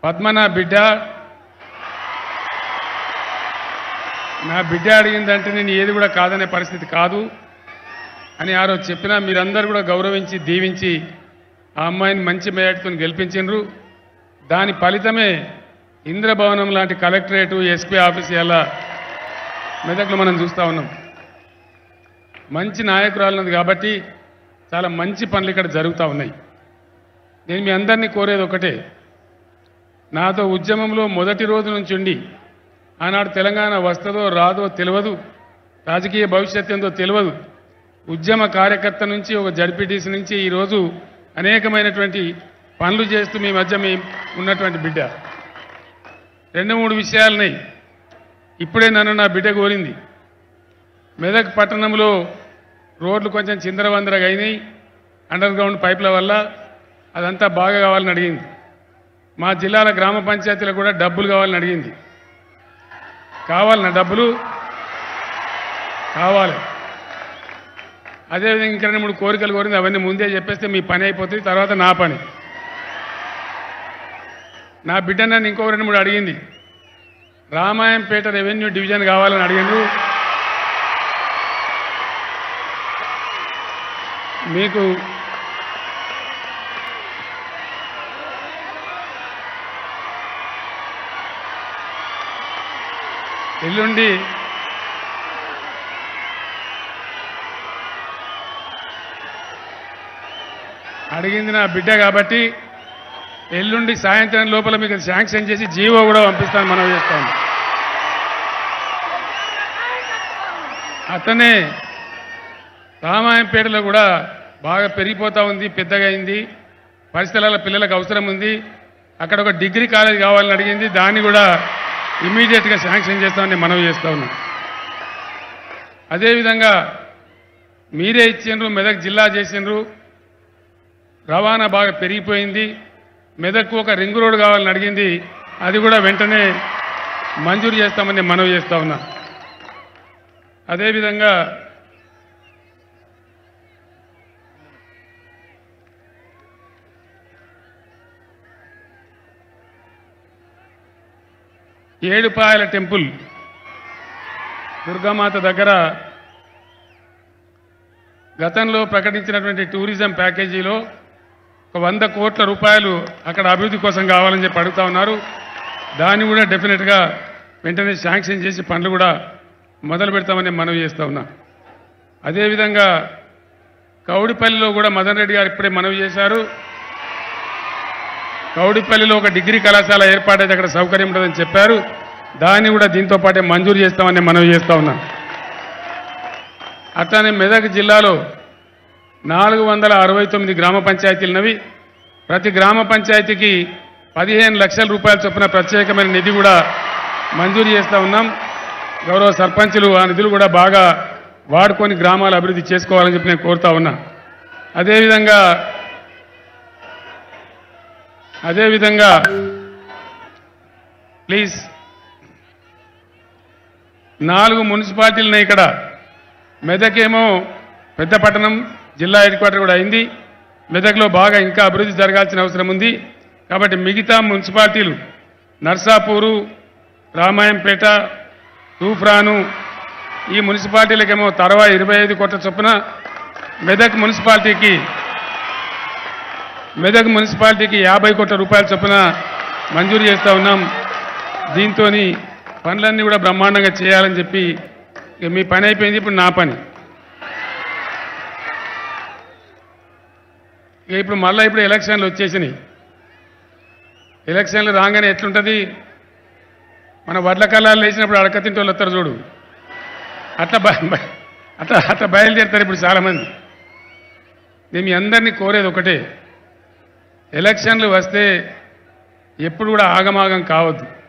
పద్మ నా బిడ్డ నా బిడ్డ అడిగిందంటే నేను ఏది కూడా కాదనే పరిస్థితి కాదు అని ఆ రోజు చెప్పినా మీరందరూ కూడా గౌరవించి దీవించి ఆ అమ్మాయిని మంచి మేయటితో గెలిపించిండ్రు దాని ఫలితమే ఇంద్రభవనం లాంటి కలెక్టరేటు ఎస్పీ ఆఫీస్ ఎలా మెదక్లో మనం చూస్తూ ఉన్నాం మంచి నాయకురాలు ఉన్నది కాబట్టి చాలా మంచి పనులు ఇక్కడ జరుగుతూ ఉన్నాయి నేను మీ అందరినీ కోరేది ఒకటే నాతో ఉద్యమంలో మొదటి రోజు నుంచి ఉండి ఆనాడు తెలంగాణ వస్తుందో రాదో తెలియదు రాజకీయ భవిష్యత్తు ఏందో తెలియదు ఉద్యమ కార్యకర్త నుంచి ఒక జడ్పీటీసీ నుంచి ఈరోజు అనేకమైనటువంటి పనులు చేస్తూ మీ మధ్య మీ ఉన్నటువంటి బిడ్డ రెండు మూడు విషయాలున్నాయి ఇప్పుడే నన్ను నా బిడ్డ కోరింది మెదక్ పట్టణంలో రోడ్లు కొంచెం చిందరవందరగా అయినాయి అండర్ గ్రౌండ్ పైప్ల వల్ల అదంతా బాగా కావాలని అడిగింది మా జిల్లాల గ్రామ పంచాయతీలకు కూడా డబ్బులు కావాలని అడిగింది కావాలన్న డబ్బులు కావాలి అదేవిధంగా ఇంకా రెండు మూడు కోరికలు కోరింది అవన్నీ ముందే చెప్పేస్తే మీ పని అయిపోతుంది తర్వాత నా పని నా బిడ్డ నన్ను ఇంకో రెండు మూడు అడిగింది రామాయంపేట రెవెన్యూ డివిజన్ కావాలని అడిగిండు మీకు ఎల్లుండి అడిగింది నా బిడ్డ కాబట్టి ఎల్లుండి సాయంత్రం లోపల మీకు అది శాంక్షన్ చేసి జీవో కూడా పంపిస్తాను మనం చేస్తాను అతనే రామాయంపేటలో కూడా బాగా పెరిగిపోతూ ఉంది పెద్దగా అయింది పరిస్థితుల పిల్లలకు అవసరం ఉంది అక్కడ ఒక డిగ్రీ కాలేజ్ కావాలని అడిగింది దాన్ని కూడా ఇమీడియట్గా శాంక్షన్ చేస్తామని మనవి చేస్తా ఉన్నాం అదేవిధంగా మీరే ఇచ్చిండ్రు మెదక్ జిల్లా చేసిండ్రు రవాణా బాగా పెరిగిపోయింది మెదక్కు ఒక రింగ్ రోడ్ కావాలని అడిగింది అది కూడా వెంటనే మంజూరు చేస్తామని మనవి చేస్తా ఉన్నా అదేవిధంగా ఏడుపాయల టెంపుల్ దుర్గామాత దగ్గర గతంలో ప్రకటించినటువంటి టూరిజం ప్యాకేజీలో ఒక వంద కోట్ల రూపాయలు అక్కడ అభివృద్ధి కోసం కావాలని చెప్పి అడుగుతా ఉన్నారు దాన్ని కూడా డెఫినెట్గా వెంటనే శాంక్షన్ చేసి పనులు కూడా మొదలు పెడతామని మనవి చేస్తా ఉన్నా అదేవిధంగా కౌడిపల్లిలో కూడా మదన్ రెడ్డి గారు ఇప్పుడే మనవి చేశారు కౌడిపల్లిలో ఒక డిగ్రీ కళాశాల ఏర్పాటైతే అక్కడ సౌకర్యం ఉంటుందని చెప్పారు దాన్ని కూడా దీంతో పాటే మంజూరు చేస్తామని మనవి చేస్తా ఉన్నాం అట్లానే మెదక్ జిల్లాలో నాలుగు వందల అరవై తొమ్మిది గ్రామ పంచాయతీలున్నవి ప్రతి గ్రామ పంచాయతీకి పదిహేను లక్షల రూపాయల చొప్పున ప్రత్యేకమైన నిధి కూడా మంజూరు చేస్తూ ఉన్నాం గౌరవ సర్పంచులు ఆ నిధులు కూడా బాగా వాడుకొని గ్రామాలు అభివృద్ధి చేసుకోవాలని చెప్పి నేను కోరుతా ఉన్నా అదేవిధంగా అదేవిధంగా ప్లీజ్ నాలుగు మున్సిపాలిటీలు ఉన్నాయి ఇక్కడ మెదకేమో పెద్ద పట్టణం జిల్లా హెడ్ క్వార్టర్ కూడా అయింది మెదక్లో బాగా ఇంకా అభివృద్ధి జరగాల్సిన అవసరం ఉంది కాబట్టి మిగతా మున్సిపాలిటీలు నర్సాపూరు రామాయంపేట తూఫ్రాను ఈ మున్సిపాలిటీలకేమో తర్వా ఇరవై ఐదు కోట్ల చొప్పున మెదక్ మున్సిపాలిటీకి మెదక్ మున్సిపాలిటీకి యాభై కోట్ల రూపాయల చొప్పున మంజూరు చేస్తూ ఉన్నాం దీంతో పనులన్నీ కూడా బ్రహ్మాండంగా చేయాలని చెప్పి ఇక మీ పని అయిపోయింది ఇప్పుడు నా పని ఇక ఇప్పుడు మళ్ళీ ఇప్పుడు ఎలక్షన్లు వచ్చేసినాయి ఎలక్షన్లు రాగానే ఎట్లుంటుంది మన వడ్ల కళ్ళాలు వేసినప్పుడు అడక తింటే వాళ్ళు వస్తారు చూడు అట్లా బ- బ- అట్లా అట్లా బయలుదేరుతారు ఇప్పుడు చాలామంది నేను మీ అందరినీ కోరేది ఒకటే ఎలక్షన్లు వస్తే ఎప్పుడు కూడా ఆగమాగం కావద్దు